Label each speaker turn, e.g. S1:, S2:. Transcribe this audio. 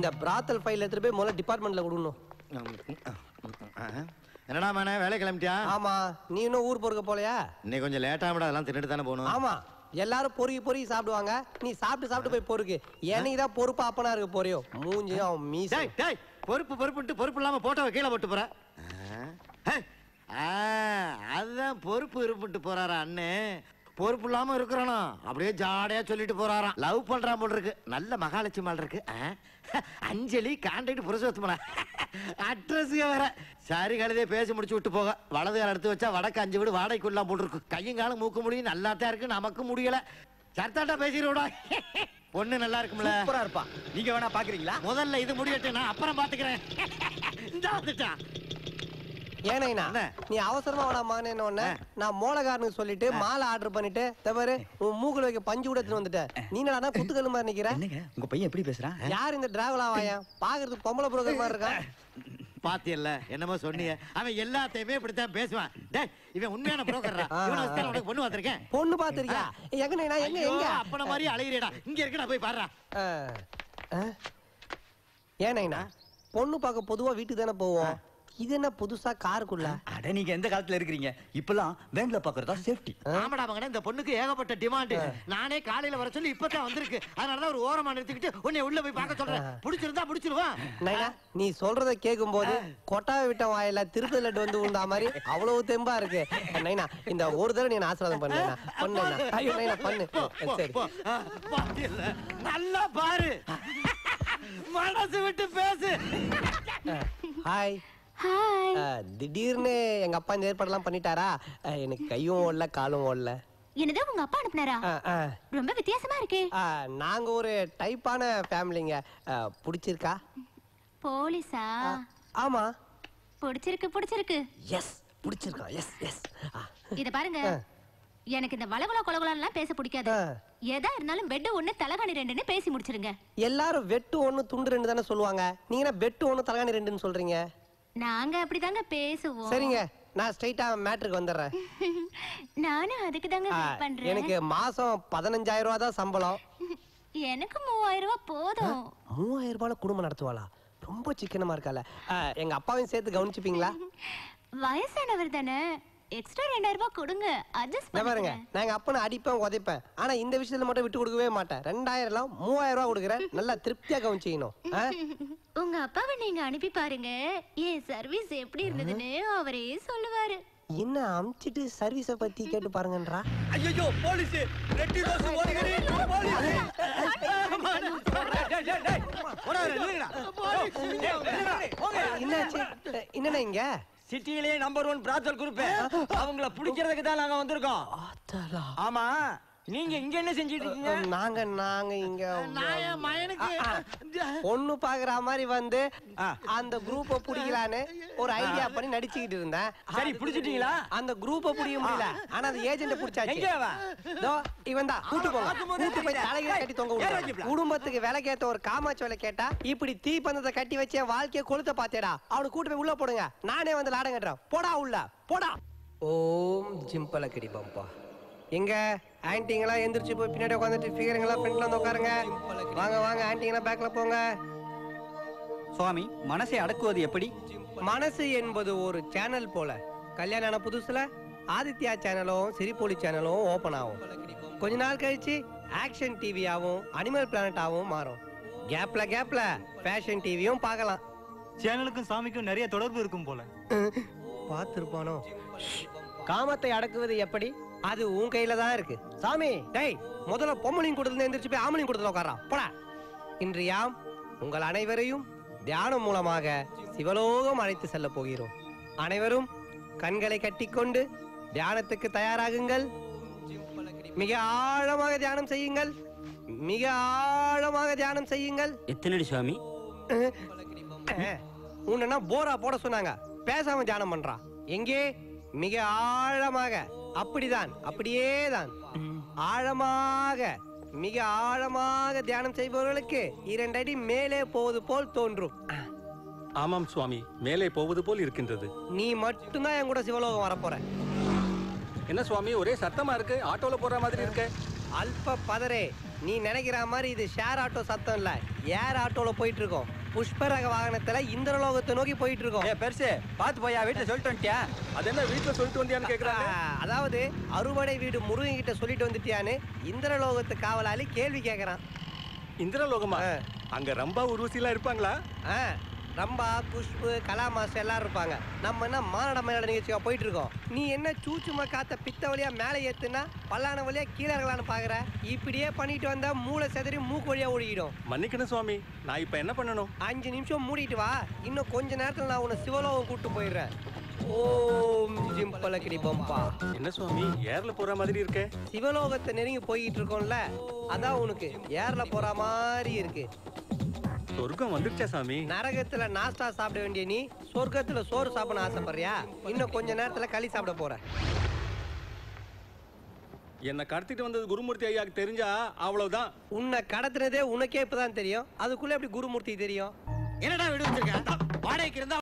S1: இந்த பிராத்தல் ஃபைல் எடுத்துட்டு போய் முதல்ல டிபார்ட்மெண்ட்ல கொடுக்கணும்
S2: என்னடா மேனே வேலை கிளம்பிட்டியா
S1: ஆமா நீ இன்னும் ஊர் பொறுக்க போலையா
S2: இன்னைக்கு கொஞ்சம் லேட்டா விட அதெல்லாம் தின்னுட்டு தானே போகணும்
S1: ஆமா எல்லாரும் பொறுக்கி பொறுக்கி சாப்பிடுவாங்க நீ சாப்பிட்டு சாப்பிட்டு போய் பொறுக்கு எனக்கு தான் பொறுப்பு அப்பனா இருக்க போறியோ மூஞ்சி அவன் மீசை
S2: டேய் டேய் பொறுப்பு பொறுப்புட்டு பொறுப்பு இல்லாம போட்டோவை கீழே போட்டு போற ஆ, ஆ, அதுதான் பொறுப்பு இருப்புட்டு போறாரா அண்ணே பொறுப்பு இல்லாம இருக்கிறானோ அப்படியே ஜாடையா சொல்லிட்டு போறாராம் லவ் பண்றான் போல இருக்கு நல்ல மகாலட்சுமி மால் இருக்கு ஆ, அஞ்சலி கான்டாக்ட் புருஷோத்தமனா அட்ரஸ் வேற சரி கழுதே பேசி முடிச்சு விட்டு போக வலது கால எடுத்து வச்சா வடக்கு அஞ்சு வீடு வாடகைக்குள்ளாம் போட்டுருக்கு கையும் காலும் மூக்க முடியும் நல்லாத்தான் இருக்கு நமக்கு முடியல சர்த்தாட்டா பேசிடுவோடா பொண்ணு நல்லா இருக்கும்ல
S1: சூப்பரா இருப்பா
S3: நீங்க வேணா பாக்குறீங்களா
S2: முதல்ல இது முடியட்டும் நான் அப்புறம் பாத்துக்கிறேன் இந்த வந்துட்டான்
S1: ஏனைனா
S2: என்ன?
S1: நீ அவசரமா வேணாமான்னு என்ன ஒண்ணு நான் மோளகாரனுக்கு சொல்லிட்டு மாலை ஆர்டர் பண்ணிட்டு தவறு உன் மூக்குல வைக்க பஞ்சு கூட எடுத்துட்டு வந்துட்டேன் நீ என்னடா குத்துக்கல்லு மாதிரி நிக்கிற
S3: என்னங்க உங்க பையன் எப்படி பேசுறான்
S1: யார் இந்த டிராவலா வாயன் பாக்குறதுக்கு பொம்பளை புரோக்கர் மாதிரி இருக்கான்
S2: பாத்தியல்ல என்னமோ சொன்னீங்க அவன் எல்லாத்தையுமே இப்படித்தான் பேசுவான் டேய் இவன் உண்மையான புரோக்கர்ரா
S1: ஆ.
S2: இவனை வச்சு உனக்கு பொண்ணு வந்திருக்கேன்
S1: பொண்ணு பாத்திருக்கியா எங்க நைனா எங்க எங்க
S2: அப்பன மாதிரி அழகிறேடா இங்க இருக்கடா போய் பாடுறா
S1: ஆ. ஆ? ஏன் நைனா பொண்ணு பார்க்க பொதுவா வீட்டுக்கு தானே போவோம் இது என்ன புதுசா காருக்குள்ள
S3: அட நீங்க எந்த காலத்துல இருக்கிறீங்க இப்பெல்லாம் வேன்ல பாக்குறதா சேஃப்டி
S2: ஆமாடா மகனே இந்த பொண்ணுக்கு ஏகப்பட்ட டிமாண்ட் நானே காலையில வர சொல்லி இப்பதான் வந்திருக்கு அதனாலதான் ஒரு ஓரமா நிறுத்திக்கிட்டு உன்னை உள்ள போய் பார்க்க சொல்றேன் பிடிச்சிருந்தா பிடிச்சிருவான்
S1: நைனா நீ சொல்றத கேட்கும் போது கொட்டாவை விட்ட வாயில திருப்பதி லட்டு வந்து உண்டா மாதிரி அவ்வளவு தெம்பா இருக்கு நைனா இந்த ஒரு தடவை நீ ஆசீர்வாதம் பண்ணு நைனா. பண்ணு நைனா. ஐயோ நைனா பண்ணு
S2: போ, போ,
S1: சரி
S2: போ. ஆ, பாத்தியல்ல நல்லா பாரு மனசு விட்டு பேசு
S1: ஹாய்
S4: ஹாய்
S1: ஆ, திடீர்னு எங்க அப்பா இந்த ஏற்பாடெல்லாம் பண்ணிட்டாரா ஆ, எனக்கு கையும் ஓடல காலும் ஓடல
S4: என்னது உங்க அப்பா அனுப்புனாரா
S1: ஆ, ஆ.
S4: ரொம்ப வித்தியாசமா இருக்கே
S1: ஆ, நாங்க ஒரு டைப்பான ஃபேமிலிங்க ஆ, பிடிச்சிருக்கா
S4: போலீஸா
S1: ஆமா
S4: பிடிச்சிருக்கு பிடிச்சிருக்கு
S1: எஸ் பிடிச்சிருக்கா எஸ் எஸ்
S4: இத பாருங்க
S1: ஆ.
S4: எனக்கு இந்த வளகுல கொலகுலாம் பேச பிடிக்காது
S1: ஆ.
S4: எதா இருந்தாலும் பெட் ஒண்ணு தலகாணி ரெண்டுன்னு பேசி முடிச்சிருங்க
S1: எல்லாரும் வெட்டு ஒண்ணு துண்டு ரெண்டு தானே சொல்லுவாங்க நீங்க என்ன வெட்டு ஒண்ணு தலகாணி ரெண்டுன்னு சொல்றீங்க
S4: நாங்க அப்படிதாங்க பேசுவோம்
S1: சரிங்க நான் ஸ்ட்ரைட்டா மேட்ருக்கு வந்துடுறேன்
S4: நானும் அதுக்கு தாங்க
S1: ஆ,
S4: வெயிட் பண்றேன்
S1: எனக்கு மாசம் பதினஞ்சாயிரம் ரூபா தான் சம்பளம்
S4: எனக்கு மூவாயிரம் ரூபாய் போதும்
S1: மூவாயிரம் ரூபாயில குடும்பம் நடத்துவாளா ரொம்ப சிக்கனமா இருக்கால ஆ, எங்க அப்பாவையும் சேர்த்து கவனிச்சுப்பீங்களா
S4: வயசானவர் தானே எக்ஸ்ட்ரா ரெண்டாயிரம் ரூபாய் கொடுங்க அட்ஜஸ்ட்
S1: நான் பாருங்க
S4: பண்ணுங்க
S1: நான் எங்க அப்பனை அடிப்பேன் உதைப்பேன் ஆனா இந்த விஷயத்துல மட்டும் விட்டு கொடுக்கவே மாட்டேன் ரெண்டாயிரம் எல்லாம் மூவாயிரம் ரூபாய் கொடுக்குறேன் நல்லா திருப்தியா கவனிச்சிக்கணும் ஆ?
S4: உங்க அப்பாவை நீங்க அனுப்பி பாருங்க என் சர்வீஸ் எப்படி இருந்ததுன்னு அவரே சொல்லுவாரு
S1: என்ன அமிச்சிட்டு சர்வீஸ பத்தி கேட்டு பாருங்கன்றா
S3: ஐயோ போலீஸ் ரெட்டி ரோஸ் ஓடுகிறே
S1: என்னாச்சு என்னண்ணா இங்க
S3: சிட்டிலேயே நம்பர் ஒன் பிராத்தல் குரூப் அவங்கள பிடிக்கிறதுக்கு தான் நாங்க வந்திருக்கோம்
S1: ஆத்தாளா.
S3: ஆமா நீங்க இங்க என்ன செஞ்சிட்டு இருக்கீங்க
S1: நாங்க நாங்க இங்க
S2: நான் என் மயனுக்கு
S1: பொண்ணு பாக்குற மாதிரி வந்து
S3: ஆ.
S1: அந்த குரூப்ப புடிக்கலான்னு ஒரு ஐடியா பண்ணி நடிச்சுக்கிட்டு இருந்தேன்
S3: சரி பிடிச்சிட்டீங்களா
S1: அந்த குரூப்ப புடிக்க முடியல ஆனா அந்த ஏஜென்ட் புடிச்சாச்சு
S3: எங்க அவன்?
S1: இதோ இவன் தான் கூட்டு போங்க
S3: பார்க்கும்போது
S1: கூட்டு போய் தலையில கட்டி தொங்க
S3: ஏற
S1: விடுங்க
S3: வைக்கப்பல.
S1: குடும்பத்துக்கு விலைக்கேத்த ஒரு காமாட்சி வேலை கேட்டா இப்படி தீப்பந்தத்தை கட்டி வச்சு என் வாழ்க்கைய கொளுத்த பாத்தேடா அவனை கூட்டு போய் உள்ள போடுங்க நானே வந்து லாடம் கட்டுறேன் போடா உள்ள போடா ஓம் ஜிம்பல கடி பம்பா எங்க ஆன்ட்டிங்களா எந்திரிச்சு போய் பின்னாடி உட்காந்துட்டு ஃபிகருங்களா ஃப்ரண்ட்ல வந்து உட்காருங்க வாங்க வாங்க ஆன்ட்டிங்களா பேக்ல போங்க
S3: சுவாமி மனசை அடக்குவது எப்படி
S1: மனசு என்பது ஒரு சேனல் போல கல்யாணம் ஆன புதுசுல ஆதித்யா சேனலும் சிரிப்பொலி சேனலும் ஓபன் ஆகும் கொஞ்ச நாள் கழிச்சு ஆக்ஷன் டிவியாவும் அனிமல் பிளானட்டாவும் மாறும் கேப்ல கேப்ல ஃபேஷன் டிவியும் பார்க்கலாம்
S5: சேனலுக்கும் சாமிக்கும் நிறைய தொடர்பு இருக்கும் போல
S1: பார்த்திருப்பானோ காமத்தை அடக்குவது எப்படி அது உன் கையில தான் இருக்கு சாமி டேய் முதல்ல பொம்மலின் கூட்டத்துல எந்திரிச்சு போய் ஆமலின் கூட்டத்துல உட்காரான் போடா இன்று யாம் உங்கள் அனைவரையும் தியானம் மூலமாக சிவலோகம் அழைத்து செல்ல போகிறோம் அனைவரும் கண்களை கட்டிக்கொண்டு தியானத்துக்கு தயாராகுங்கள் மிக ஆழமாக தியானம் செய்யுங்கள் மிக ஆழமாக தியானம் செய்யுங்கள்
S6: எத்தனடி சுவாமி
S1: உன்னா போரா போட சொன்னாங்க பேசாம தியானம் பண்றான் எங்கே மிக ஆழமாக அப்படிதான் அப்படியே தான் ஆழமாக மிக ஆழமாக தியானம் செய்பவர்களுக்கு இரண்டு அடி மேலே போவது போல் தோன்றும்
S7: ஆமாம் சுவாமி மேலே போவது போல் இருக்கின்றது
S1: நீ மட்டும்தான் என் கூட சிவலோகம் வரப்போற
S7: என்ன சுவாமி ஒரே சத்தமா இருக்கு ஆட்டோல போற மாதிரி இருக்க
S1: அல்ப பதரே நீ நினைக்கிற மாதிரி இது ஷேர் ஆட்டோ சத்தம் இல்ல ஏர் ஆட்டோல போயிட்டு இருக்கோம் புஷ்பரக வாகனத்துல இந்திரலோகத்தை நோக்கி போயிட்டு இருக்கோம்
S3: ஏ பெருசு பாத்து போயா வீட்டுல சொல்லிட்டு வந்துட்டியா
S7: அது என்ன வீட்டுல சொல்லிட்டு வந்தியான்னு கேக்குறாங்க
S1: ஆ, அதாவது அறுவடை வீடு முருகன் கிட்ட சொல்லிட்டு வந்துட்டியான்னு இந்திரலோகத்து காவலாளி கேள்வி கேக்குறான்
S7: இந்திரலோகமா
S1: ஆ.
S7: அங்க ரம்பா உருவசி எல்லாம் இருப்பாங்களா
S1: ஆ, ரம்பா குஷ்பு கலா மாஸ்டர் எல்லாரும் இருப்பாங்க நம்ம என்ன மானட மேலட நிகழ்ச்சியா போயிட்டு இருக்கோம் நீ என்ன சூச்சுமா காத்த பித்த வழியா மேலே ஏத்துனா பல்லான வழியா கீழே இருக்கலாம்னு பாக்குற இப்படியே பண்ணிட்டு வந்தா மூளை செதறி மூக்கு வழியா ஒழுகிடும்
S7: மன்னிக்கணும் சுவாமி நான் இப்ப என்ன பண்ணணும்
S1: அஞ்சு நிமிஷம் மூடிட்டு வா இன்னும் கொஞ்ச நேரத்துல நான் உன்னை சிவலோகம் கூட்டு போயிடுறேன் ஓம் ஜிம்பலக்கிடி பம்பா
S7: என்ன சுவாமி ஏர்ல போற மாதிரி இருக்கே
S1: சிவலோகத்தை நெருங்கி போய்கிட்டு இருக்கோம்ல அதான் உனக்கு ஏர்ல போற மாதிரி இருக்கு
S7: சொர்க்கம் வந்துருச்சா சாமி
S1: நரகத்துல நாஸ்டா சாப்பிட வேண்டிய நீ சொர்க்கத்துல சோறு சாப்பிட ஆசைப்படுறியா இன்னும் கொஞ்ச நேரத்துல களி சாப்பிட போற
S7: என்ன கடத்திட்டு வந்தது குருமூர்த்தி ஐயாக்கு தெரிஞ்சா அவ்வளவுதான்
S1: உன்னை கடத்துனதே உனக்கே இப்பதான் தெரியும் அதுக்குள்ள எப்படி குருமூர்த்தி தெரியும்
S2: என்னடா விடு வச்சிருக்க வாடகைக்கு இருந்தா